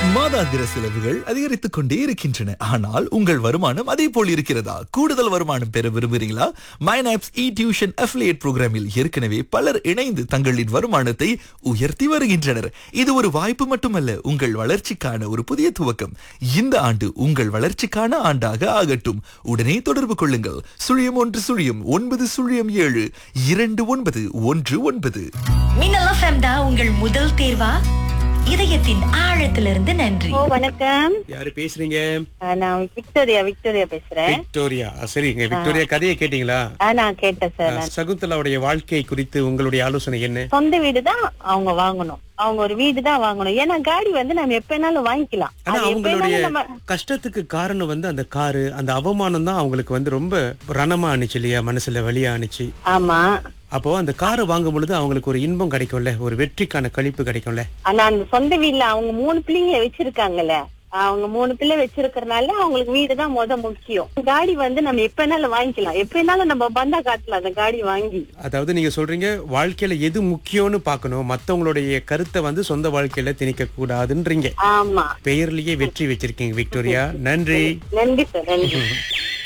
மாதாந்திர செலவுகள் அதிகரித்துக் கொண்டே இருக்கின்றன ஆனால் உங்கள் வருமானம் அதே போல் இருக்கிறதா கூடுதல் வருமானம் பெற விரும்புகிறீங்களா மைனாப்ஸ் இ டியூஷன் அஃபிலியேட் புரோகிராமில் ஏற்கனவே பலர் இணைந்து தங்களின் வருமானத்தை உயர்த்தி வருகின்றனர் இது ஒரு வாய்ப்பு மட்டுமல்ல உங்கள் வளர்ச்சிக்கான ஒரு புதிய துவக்கம் இந்த ஆண்டு உங்கள் வளர்ச்சிக்கான ஆண்டாக ஆகட்டும் உடனே தொடர்பு கொள்ளுங்கள் சுழியம் ஒன்று சுழியம் ஒன்பது சுழியம் ஏழு இரண்டு ஒன்பது ஒன்று ஒன்பது மின்னல் எஃப்எம் தான் உங்கள் முதல் தேர்வா இதயத்தின் ஆழத்திலிருந்து நன்றி ஓ வணக்கம் யாரு பேசுறீங்க ஆ, நான் விக்டோரியா விக்டோரியா பேசுறேன் விக்டோரியா ஆ, சரிங்க விக்டோரியா கதையை கேட்டீங்களா ஆ, நான் கேட்டேன் சார் நான் சகுந்தலாவுடைய வாழ்க்கை குறித்து உங்களுடைய ஆலோசனை என்ன சொந்த வீடு தான் அவங்க வாங்கணும் அவங்க ஒரு வீடு தான் வாங்கணும் ஏன்னா காடி வந்து நம்ம எப்ப வேணாலும் வாங்கிக்கலாம் ஆனா அது எப்ப அவங்களுடைய வேணாலும் நம்ம கஷ்டத்துக்கு காரணம் வந்து அந்த காரு அந்த அவமானம் தான் அவங்களுக்கு வந்து ரொம்ப ரணமா ஆனிச்சு இல்லையா மனசுல வலியா ஆனிச்சு ஆமா அப்போ அந்த காரை வாங்கும் பொழுது அவங்களுக்கு ஒரு இன்பம் கிடைக்கும்ல ஒரு வெற்றிக்கான கழிப்பு கிடைக்கும்ல ஆனா அந்த சொந்த வீட்ல அவங்க மூணு பிள்ளைங்க வச்சிருக்காங்கல்ல அவங்க மூணு பிள்ளை வச்சிருக்கறனால அவங்களுக்கு வீடு தான் முத முக்கியம் காடி வந்து நம்ம எப்ப வேணாலும் வாங்கிக்கலாம் எப்ப வேணாலும் நம்ம பந்தா காட்டலாம் அந்த காடி வாங்கி அதாவது நீங்க சொல்றீங்க வாழ்க்கையில எது முக்கியம்னு பார்க்கணும் மத்தவங்களுடைய கருத்தை வந்து சொந்த வாழ்க்கையில திணிக்க கூடாதுன்றீங்க ஆமா பெயர்லயே வெற்றி வச்சிருக்கீங்க விக்டோரியா நன்றி நன்றி சார் நன்றி